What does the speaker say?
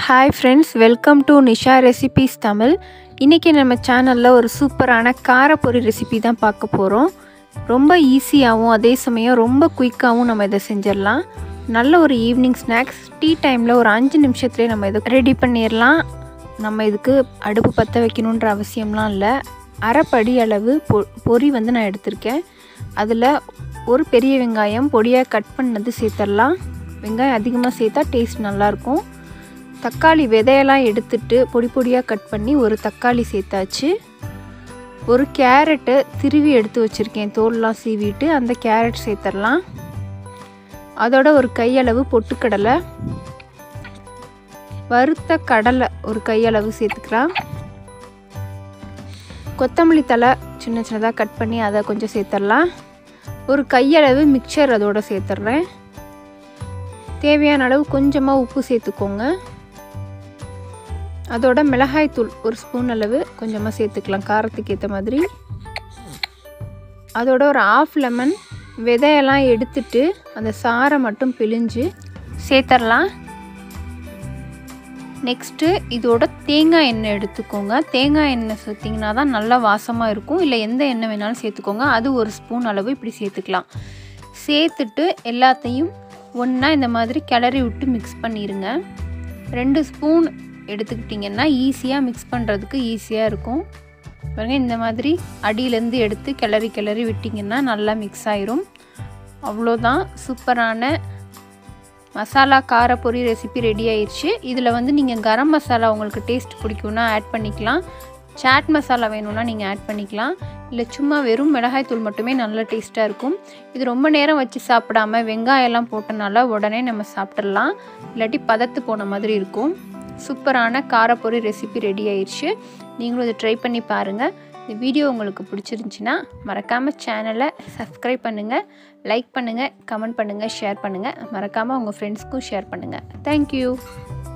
hi friends welcome to Nisha recipes Tamil இன்றைக்கி நம்ம சேனலில் ஒரு சூப்பரான காரப்பொரி ரெசிபி தான் பார்க்க போகிறோம் ரொம்ப ஈஸியாகவும் அதே சமயம் ரொம்ப குயிக்காகவும் நம்ம இதை செஞ்சிடலாம் நல்ல ஒரு ஈவினிங் ஸ்நாக்ஸ் டீ டைமில் ஒரு அஞ்சு நிமிஷத்துலேயே நம்ம இதை ரெடி பண்ணிடலாம் நம்ம இதுக்கு அடுப்பு பற்ற வைக்கணுன்ற அவசியம்லாம் இல்லை அரைப்படி அளவு பொ பொரி வந்து நான் எடுத்திருக்கேன் அதில் ஒரு பெரிய வெங்காயம் பொடியாக கட் பண்ணது சேர்த்துடலாம் வெங்காயம் அதிகமாக சேர்த்தா டேஸ்ட் நல்லாயிருக்கும் தக்காளி விதையெல்லாம் எடுத்துட்டு பொடி பொடியாக கட் பண்ணி ஒரு தக்காளி சேர்த்தாச்சு ஒரு கேரட்டு திருவி எடுத்து வச்சுருக்கேன் தோல்லாம் சீவிட்டு அந்த கேரட் சேர்த்துடலாம் அதோட ஒரு கையளவு பொட்டுக்கடலை வறுத்த கடலை ஒரு கையளவு சேர்த்துக்கலாம் கொத்தமல்லி தலை சின்ன சின்னதாக கட் பண்ணி அதை கொஞ்சம் சேர்த்துடலாம் ஒரு கையளவு மிக்சர் அதோட சேர்த்துட்றேன் தேவையான அளவு கொஞ்சமாக உப்பு சேர்த்துக்கோங்க அதோட மிளகாய் தூள் ஒரு ஸ்பூன் அளவு கொஞ்சமாக சேர்த்துக்கலாம் காரத்துக்கு ஏற்ற மாதிரி அதோட ஒரு ஆஃப் லெமன் விதையெல்லாம் எடுத்துட்டு அந்த சாரை மட்டும் பிழிஞ்சு சேர்த்துடலாம் நெக்ஸ்ட்டு இதோட தேங்காய் எண்ணெய் எடுத்துக்கோங்க தேங்காய் எண்ணெய் சேர்த்திங்கன்னா தான் நல்லா வாசமாக இருக்கும் இல்லை எந்த எண்ணெய் வேணாலும் சேர்த்துக்கோங்க அது ஒரு ஸ்பூன் அளவு இப்படி சேர்த்துக்கலாம் சேர்த்துட்டு எல்லாத்தையும் ஒன்றா இந்த மாதிரி கிளறி விட்டு மிக்ஸ் பண்ணிடுங்க ரெண்டு ஸ்பூன் எடுத்துக்கிட்டிங்கன்னா ஈஸியாக மிக்ஸ் பண்ணுறதுக்கு ஈஸியாக இருக்கும் பாருங்க இந்த மாதிரி அடியிலேருந்து எடுத்து கிளறி கிளறி விட்டிங்கன்னா நல்லா மிக்ஸ் ஆயிரும் அவ்வளோதான் சூப்பரான மசாலா காரப்பொரி ரெசிபி ரெடி ஆயிடுச்சு இதில் வந்து நீங்கள் கரம் மசாலா உங்களுக்கு டேஸ்ட் பிடிக்கும்னா ஆட் பண்ணிக்கலாம் சாட் மசாலா வேணும்னா நீங்கள் ஆட் பண்ணிக்கலாம் இல்லை சும்மா வெறும் மிளகாய் தூள் மட்டுமே நல்ல டேஸ்ட்டாக இருக்கும் இது ரொம்ப நேரம் வச்சு சாப்பிடாம வெங்காயம்லாம் போட்டனால உடனே நம்ம சாப்பிட்றலாம் இல்லாட்டி பதத்து போன மாதிரி இருக்கும் சூப்பரான காரப்பொரி ரெசிபி ரெடி ஆயிடுச்சு நீங்களும் இதை ட்ரை பண்ணி பாருங்கள் இந்த வீடியோ உங்களுக்கு பிடிச்சிருந்துச்சின்னா மறக்காமல் சேனலை சப்ஸ்கிரைப் பண்ணுங்கள் லைக் பண்ணுங்கள் கமெண்ட் பண்ணுங்கள் ஷேர் பண்ணுங்கள் மறக்காமல் உங்கள் ஃப்ரெண்ட்ஸ்க்கும் ஷேர் பண்ணுங்கள் தேங்க்யூ